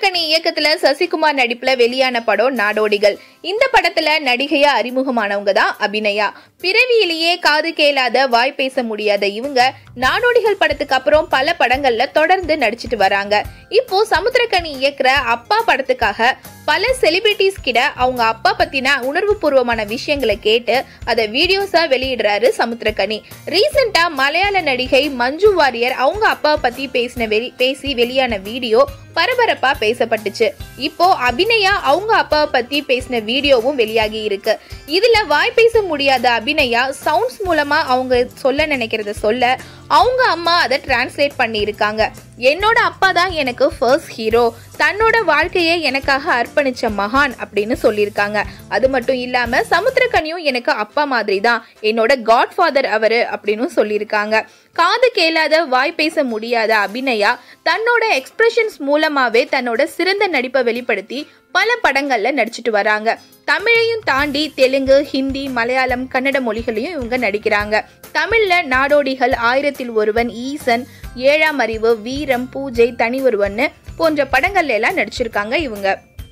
சமுத்திரக்கனி இயக்கத்துல சசிகுமார் நடிப்புல வெளியான படம் நாடோடிகள் இந்த படத்துல நடிகையா அறிமுகமானவங்க தான் அபிநயா பிறவியிலேயே காது கேளாத வாய் பேச முடியாத இவங்க நாடோடிகள் படத்துக்கு அப்புறம் பல படங்கள்ல தொடர்ந்து நடிச்சிட்டு வராங்க இப்போ சமுத்திரக்கனி இயக்குற அப்பா படத்துக்காக பல செலிபிரிட்டிஸ் கிட்ட அவங்க அப்பா பத்தின உணர்வுபூர்வமான விஷயங்களை கேட்டு அதை வீடியோஸா வெளியிடுறாரு சமுத்திரக்கனி ரீசெண்டா மலையாள நடிகை மஞ்சு வாரியர் அவங்க அப்பாவை பத்தி பேசின வெளி பேசி வெளியான வீடியோ பரபரப்பா பேசப்பட்டுச்சு இப்போ அபிநயா அவங்க அப்பாவை பத்தி பேசின வீடியோவும் வெளியாகி இருக்கு இதுல வாய் பேச முடியாத அபிநயா சவுண்ட்ஸ் மூலமா அவங்க சொல்ல நினைக்கிறத சொல்ல அவங்க அம்மா அதை டிரான்ஸ்லேட் பண்ணி இருக்காங்க என்னோட அப்பா தான் எனக்கு ஃபர்ஸ்ட் ஹீரோ தன்னோட வாழ்க்கையை எனக்காக அர்ப்பணிச்ச மகான் அப்படின்னு சொல்லியிருக்காங்க அது மட்டும் இல்லாம சமுத்திரக்கனியும் எனக்கு அப்பா மாதிரி தான் என்னோட காட் ஃபாதர் அவரு அப்படின்னு சொல்லியிருக்காங்க காது கேளாத வாய் பேச முடியாத அபிநயா தன்னோட எக்ஸ்பிரஷன்ஸ் மூலமாவே தன்னோட சிறந்த நடிப்பை வெளிப்படுத்தி பல படங்கள்ல நடிச்சிட்டு வராங்க தமிழையும் தாண்டி தெலுங்கு ஹிந்தி மலையாளம் கன்னட மொழிகளையும் இவங்க நடிக்கிறாங்க தமிழ்ல நாடோடிகள் ஆயிரத்தில் ஒருவன் ஈசன் ஏழாம் அறிவு வீரம் பூஜை தனி ஒருவன்னு போன்ற படங்கள்ல எல்லாம் நடிச்சிருக்காங்க இவங்க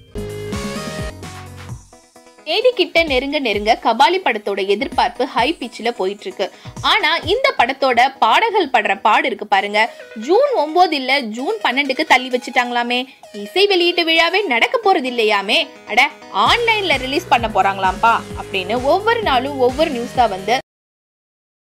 தேதி கிட்ட நெருங்க நெருங்க கபாலி படத்தோட எதிர்பார்ப்பு ஹை பிச்சில் போயிட்டு இருக்கு ஆனா இந்த படத்தோட பாடல்கள் படுற பாடு இருக்கு பாருங்க ஜூன் ஒன்பது இல்ல ஜூன் பன்னெண்டுக்கு தள்ளி வச்சுட்டாங்களாமே இசை வெளியீட்டு விழாவே நடக்க போறது இல்லையாமே அட ஆன்லைன்ல ரிலீஸ் பண்ண போறாங்களாம்ப்பா அப்படின்னு ஒவ்வொரு நாளும் ஒவ்வொரு நியூஸா வந்து